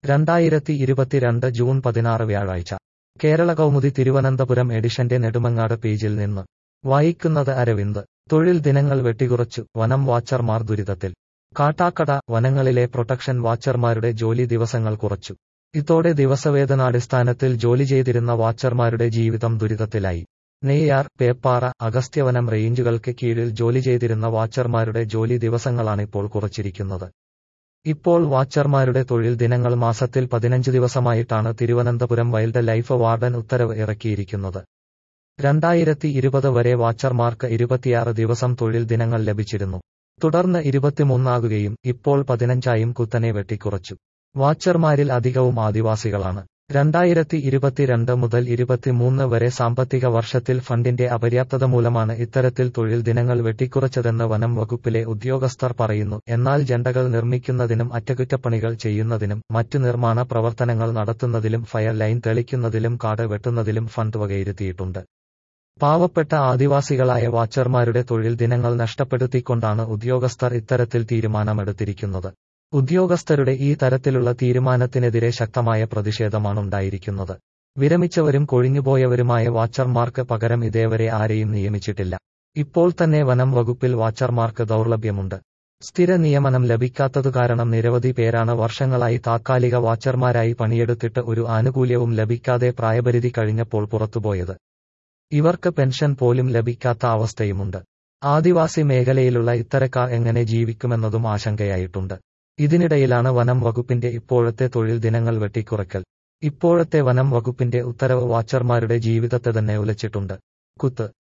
രണ്ടായിരത്തി ഇരുപത്തിരണ്ട് ജൂൺ പതിനാറ് വ്യാഴാഴ്ച കേരള കൗമുദി തിരുവനന്തപുരം എഡിഷന്റെ നെടുമങ്ങാട് പേജിൽ നിന്ന് വായിക്കുന്നത് അരവിന്ദ് തൊഴിൽ ദിനങ്ങൾ വെട്ടിക്കുറച്ചു വനം വാച്ചർമാർ ദുരിതത്തിൽ കാട്ടാക്കട വനങ്ങളിലെ പ്രൊട്ടക്ഷൻ വാച്ചർമാരുടെ ജോലി ദിവസങ്ങൾ കുറച്ചു ഇതോടെ ദിവസവേതനാടിസ്ഥാനത്തിൽ ജോലി ചെയ്തിരുന്ന വാച്ചർമാരുടെ ജീവിതം ദുരിതത്തിലായി നെയ്യാർ പേപ്പാറ അഗസ്ത്യവനം റേഞ്ചുകൾക്ക് കീഴിൽ ജോലി ചെയ്തിരുന്ന വാച്ചർമാരുടെ ജോലി ദിവസങ്ങളാണിപ്പോൾ കുറച്ചിരിക്കുന്നത് ഇപ്പോൾ വാച്ചർമാരുടെ തൊഴിൽ ദിനങ്ങൾ മാസത്തിൽ പതിനഞ്ച് ദിവസമായിട്ടാണ് തിരുവനന്തപുരം വൈൽഡ് ലൈഫ് വാർഡൻ ഉത്തരവ് ഇറക്കിയിരിക്കുന്നത് രണ്ടായിരത്തി ഇരുപത് വരെ വാച്ചർമാർക്ക് ഇരുപത്തിയാറ് ദിവസം തൊഴിൽ ദിനങ്ങൾ ലഭിച്ചിരുന്നു തുടർന്ന് ഇരുപത്തിമൂന്നാകുകയും ഇപ്പോൾ പതിനഞ്ചായും കുത്തനെ വെട്ടിക്കുറച്ചു വാച്ചർമാരിൽ അധികവും ആദിവാസികളാണ് രണ്ടായിരത്തി ഇരുപത്തിരണ്ട് മുതൽ ഇരുപത്തിമൂന്ന് വരെ സാമ്പത്തിക വർഷത്തിൽ ഫണ്ടിന്റെ അപര്യാപ്തത മൂലമാണ് ഇത്തരത്തിൽ തൊഴിൽ ദിനങ്ങൾ വെട്ടിക്കുറച്ചതെന്ന് വനം വകുപ്പിലെ ഉദ്യോഗസ്ഥർ പറയുന്നു എന്നാൽ ജണ്ടകൾ നിർമ്മിക്കുന്നതിനും അറ്റകുറ്റപ്പണികൾ ചെയ്യുന്നതിനും മറ്റു നിർമ്മാണ പ്രവർത്തനങ്ങൾ നടത്തുന്നതിലും ഫയർ ലൈൻ തെളിക്കുന്നതിലും കാട് വെട്ടുന്നതിലും ഫണ്ട് വകയിരുത്തിയിട്ടുണ്ട് പാവപ്പെട്ട ആദിവാസികളായ വാച്ചർമാരുടെ തൊഴിൽ ദിനങ്ങൾ നഷ്ടപ്പെടുത്തിക്കൊണ്ടാണ് ഉദ്യോഗസ്ഥർ ഇത്തരത്തിൽ തീരുമാനമെടുത്തിരിക്കുന്നത് ഉദ്യോഗസ്ഥരുടെ ഈ തരത്തിലുള്ള തീരുമാനത്തിനെതിരെ ശക്തമായ പ്രതിഷേധമാണുണ്ടായിരിക്കുന്നത് വിരമിച്ചവരും കൊഴിഞ്ഞുപോയവരുമായ വാച്ചർമാർക്ക് പകരം ഇതേവരെ ആരെയും നിയമിച്ചിട്ടില്ല ഇപ്പോൾ തന്നെ വനം വകുപ്പിൽ വാച്ചർമാർക്ക് ദൗർലഭ്യമുണ്ട് സ്ഥിര നിയമനം ലഭിക്കാത്തതു കാരണം നിരവധി പേരാണ് വർഷങ്ങളായി താത്കാലിക വാച്ചർമാരായി പണിയെടുത്തിട്ട് ഒരു ആനുകൂല്യവും ലഭിക്കാതെ പ്രായപരിധി കഴിഞ്ഞപ്പോൾ പുറത്തുപോയത് ഇവർക്ക് പെൻഷൻ പോലും ലഭിക്കാത്ത അവസ്ഥയുമുണ്ട് ആദിവാസി മേഖലയിലുള്ള ഇത്തരക്കാർ എങ്ങനെ ജീവിക്കുമെന്നതും ആശങ്കയായിട്ടുണ്ട് ഇതിനിടയിലാണ് വനം വകുപ്പിന്റെ ഇപ്പോഴത്തെ തൊഴിൽ ദിനങ്ങൾ വെട്ടിക്കുറയ്ക്കൽ ഇപ്പോഴത്തെ വനം വകുപ്പിന്റെ ഉത്തരവ് വാച്ചർമാരുടെ ജീവിതത്തെ തന്നെ ഉലച്ചിട്ടുണ്ട് കുത്ത്